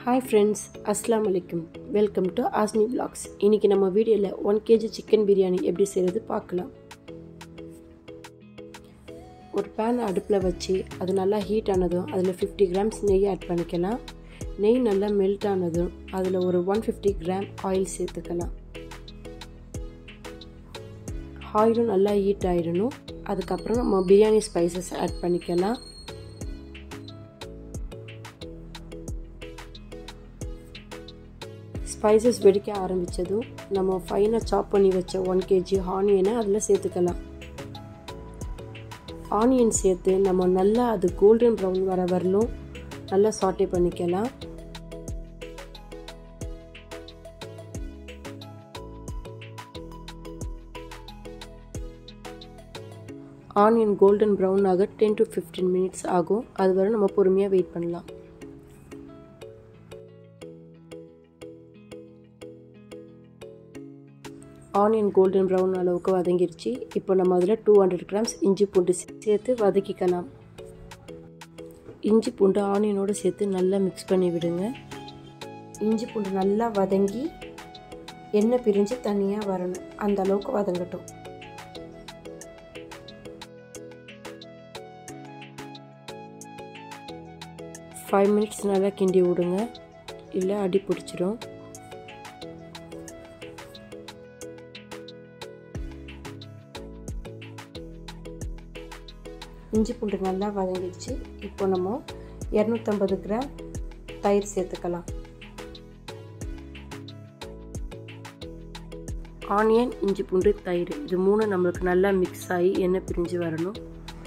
hi friends அஸ்லாம் வலைக்கும் welcome to Azmi blocks இன்றைக்கி நம்ம வீடியோவில் ஒன் கேஜி சிக்கன் பிரியாணி எப்படி செய்கிறது பார்க்கலாம் ஒரு பேன் அடுப்பில் வச்சு அது நல்லா ஹீட் ஆனதும் அதில் ஃபிஃப்டி கிராம்ஸ் நெய் ஆட் பண்ணிக்கலாம் நெய் நல்லா மெல்ட் ஆனதும் அதில் ஒரு ஒன் ஃபிஃப்டி கிராம் ஆயில் சேர்த்துக்கலாம் ஆயிலும் நல்லா ஹீட் ஆகிடணும் அதுக்கப்புறம் நம்ம பிரியாணி ஸ்பைசஸ் ஆட் பண்ணிக்கலாம் ஸ்பைசஸ் வெடிக்க ஆரம்பித்ததும் நம்ம ஃபைனாக சாப் பண்ணி வச்ச ஒன் கேஜி ஆனியனை அதில் சேர்த்துக்கலாம் ஆனியன் சேர்த்து நம்ம நல்லா அது கோல்டன் ப்ரௌன் வர வரலும் நல்லா சாட்டே பண்ணிக்கலாம் ஆனியன் கோல்டன் ப்ரௌன் ஆக டென் டு ஃபிஃப்டீன் மினிட்ஸ் ஆகும் அது வரை நம்ம பொறுமையாக வெயிட் பண்ணலாம் ஆனியன் கோல்டன் ப்ரௌன் அளவுக்கு வதங்கிருச்சு இப்போ நம்ம அதில் டூ ஹண்ட்ரட் கிராம்ஸ் இஞ்சி பூண்டு சேர்த்து வதக்கிக்கலாம் இஞ்சி பூண்டு ஆனியனோடு சேர்த்து நல்லா மிக்ஸ் பண்ணி விடுங்க இஞ்சி பூண்டு நல்லா வதங்கி எண்ணெய் பிரிஞ்சு தனியாக வரணும் அந்த அளவுக்கு வதங்கட்டும் ஃபைவ் மினிட்ஸ் நல்லா கிண்டி விடுங்க இல்லை அடி பிடிச்சிரும் இஞ்சி பூண்டு நல்லா வதங்கிடுச்சு இப்போ நம்ம இரநூத்தம்பது கிராம் தயிர் சேர்த்துக்கலாம் ஆனியன் இஞ்சி பூண்டு தயிர் இது மூணு நம்மளுக்கு நல்லா மிக்ஸ் ஆகி எண்ணெய் பிரிஞ்சு வரணும்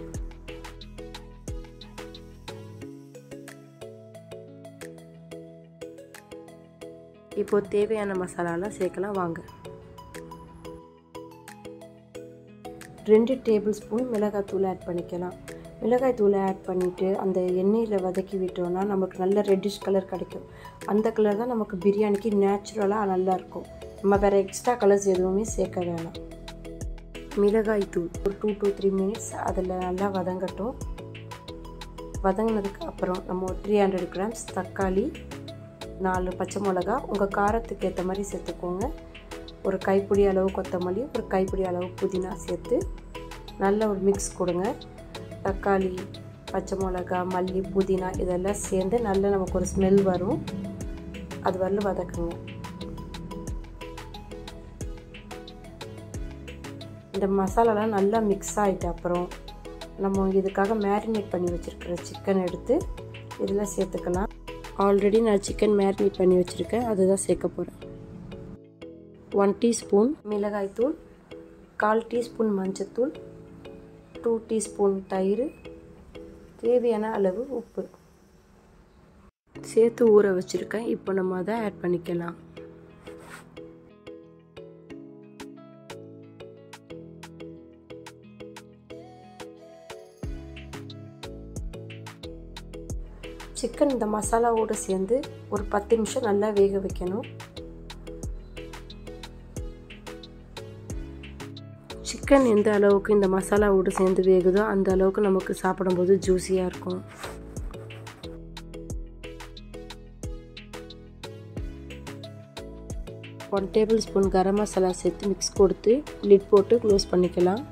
இப்போ தேவையான மசாலாலாம் சேர்க்கலாம் வாங்க ரெண்டு டேபிள் ஸ்பூன் மிளகாய் ஆட் பண்ணிக்கலாம் மிளகாய் தூளை ஆட் பண்ணிவிட்டு அந்த எண்ணெயில் வதக்கி விட்டோம்னா நமக்கு நல்ல ரெட்டிஷ் கலர் கிடைக்கும் அந்த கலர் தான் நமக்கு பிரியாணிக்கு நேச்சுரலாக நல்லாயிருக்கும் நம்ம வேறு எக்ஸ்ட்ரா கலர்ஸ் எதுவுமே சேர்க்க வேணாம் மிளகாய் தூள் ஒரு டூ டூ த்ரீ மினிட்ஸ் அதில் நல்லா வதங்கட்டும் வதங்கினதுக்கு அப்புறம் நம்ம ஒரு த்ரீ ஹண்ட்ரட் கிராம்ஸ் தக்காளி நாலு பச்சை மிளகா உங்கள் காரத்துக்கு ஏற்ற மாதிரி சேர்த்துக்கோங்க ஒரு கைப்பிடி அளவு கொத்தமல்லி ஒரு கைப்பிடி அளவு புதினா சேர்த்து நல்ல ஒரு மிக்ஸ் கொடுங்க தக்காளி பச்சை மிளகா மல்லி புதினா இதெல்லாம் சேர்ந்து நல்லா நமக்கு ஒரு ஸ்மெல் வரும் அது வரல வதக்குங்க இந்த மசாலாலாம் நல்லா மிக்ஸ் ஆகிட்ட அப்புறம் நம்ம இதுக்காக மேரினேட் பண்ணி வச்சுருக்கிற சிக்கன் எடுத்து இதில் சேர்த்துக்கலாம் ஆல்ரெடி நான் சிக்கன் மேரினேட் பண்ணி வச்சுருக்கேன் அதுதான் சேர்க்க போகிறேன் ஒன் டீஸ்பூன் மிளகாய்த்தூள் கால் டீஸ்பூன் மஞ்சத்தூள் டூ டீஸ்பூன் தயிர் தேவையான அளவு உப்பு சேர்த்து ஊற வச்சுருக்கேன் இப்போ நம்ம அதை ஆட் பண்ணிக்கலாம் சிக்கன் இந்த மசாலாவோடு சேர்ந்து ஒரு பத்து நிமிஷம் நல்லா வேக வைக்கணும் சிக்கன் எந்த அளவுக்கு இந்த மசாலாவோடு சேர்ந்து வேகுதோ அந்த அளவுக்கு நமக்கு சாப்பிடும்போது ஜூஸியாக இருக்கும் one tablespoon garam masala சேர்த்து மிக்ஸ் கொடுத்து லிட் போட்டு க்ளோஸ் பண்ணிக்கலாம்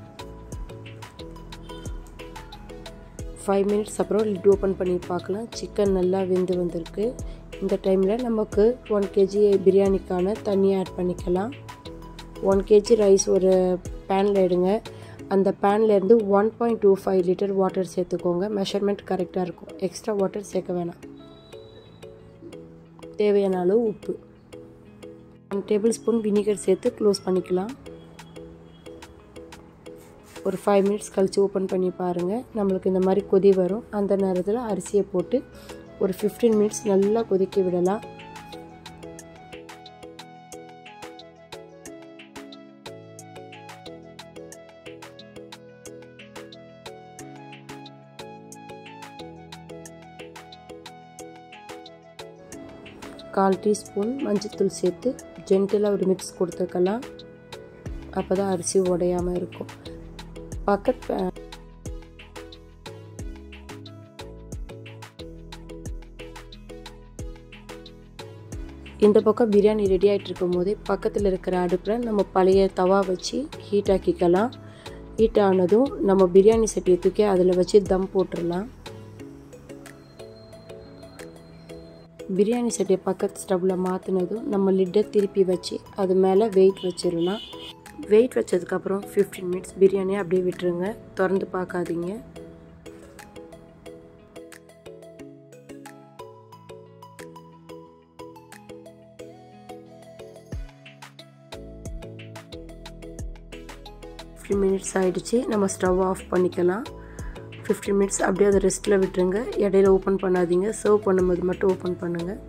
ஃபைவ் மினிட்ஸ் அப்புறம் லிட் ஓப்பன் பண்ணி பார்க்கலாம் சிக்கன் நல்லா வெந்து வந்திருக்கு இந்த டைமில் நமக்கு ஒன் கேஜி பிரியாணிக்கான தண்ணி ஆட் பண்ணிக்கலாம் ஒன் கேஜி ரைஸ் ஒரு பேனில் எடுங்க அந்த பேன்லேருந்து one point two five litre water சேர்த்துக்கோங்க மெஷர்மெண்ட் கரெக்டாக இருக்கும் எக்ஸ்ட்ரா வாட்டர் சேர்க்க வேணாம் தேவையான அளவு உப்பு ஒன் டேபிள் ஸ்பூன் வினிகர் சேர்த்து க்ளோஸ் பண்ணிக்கலாம் ஒரு ஃபைவ் மினிட்ஸ் கழித்து ஓப்பன் பண்ணி பாருங்கள் நம்மளுக்கு இந்த மாதிரி கொதி வரும் அந்த நேரத்தில் அரிசியை போட்டு ஒரு ஃபிஃப்டீன் மினிட்ஸ் நல்லா கொதிக்க விடலாம் கால் டீஸ்பூன் மஞ்சத்தூள் சேர்த்து ஜென்டலாக ஒரு மிக்ஸ் கொடுத்துக்கலாம் அப்போ தான் அரிசி உடையாமல் இருக்கும் பக்கத்து இந்த பக்கம் பிரியாணி ரெடி ஆகிட்டு இருக்கும் போதே பக்கத்தில் இருக்கிற அடுப்பில் நம்ம பழைய தவா வச்சு ஹீட் ஆக்கிக்கலாம் ஹீட் ஆனதும் நம்ம பிரியாணி சட்டியை தூக்கி அதில் வச்சு தம் போட்டுடலாம் பிரியாணி சட்டியை பக்கத்து ஸ்டவ்வில் மாற்றினதும் நம்ம லிட்டை திருப்பி வச்சு அது மேலே வெயிட் வச்சிடலாம் வெயிட் வச்சதுக்கப்புறம் ஃபிஃப்டீன் மினிட்ஸ் பிரியாணியை அப்படியே விட்டுருங்க திறந்து பார்க்காதீங்க ஃபிஃப்டீன் மினிட்ஸ் ஆகிடுச்சு நம்ம ஸ்டவ் ஆஃப் பண்ணிக்கலாம் ஃபிஃப்டீன் மினிட்ஸ் அப்படியே அதை ரெஸ்ட்டில் விட்டுருங்க இடையில ஓப்பன் பண்ணாதீங்க சர்வ் பண்ணும்போது மட்டும் ஓப்பன் பண்ணுங்கள்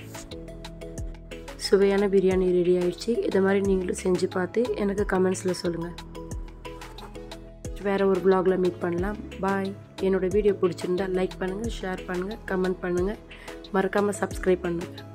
சுவையான பிரியாணி ரெடி ஆயிடுச்சு இதை மாதிரி நீங்களும் செஞ்சு பார்த்து எனக்கு கமெண்ட்ஸில் சொல்லுங்கள் வேறு ஒரு ப்ளாகில் மீட் பண்ணலாம் பாய் என்னோடய வீடியோ பிடிச்சிருந்தா லைக் பண்ணுங்கள் ஷேர் பண்ணுங்கள் கமெண்ட் பண்ணுங்கள் மறக்காமல் சப்ஸ்கிரைப் பண்ணுங்கள்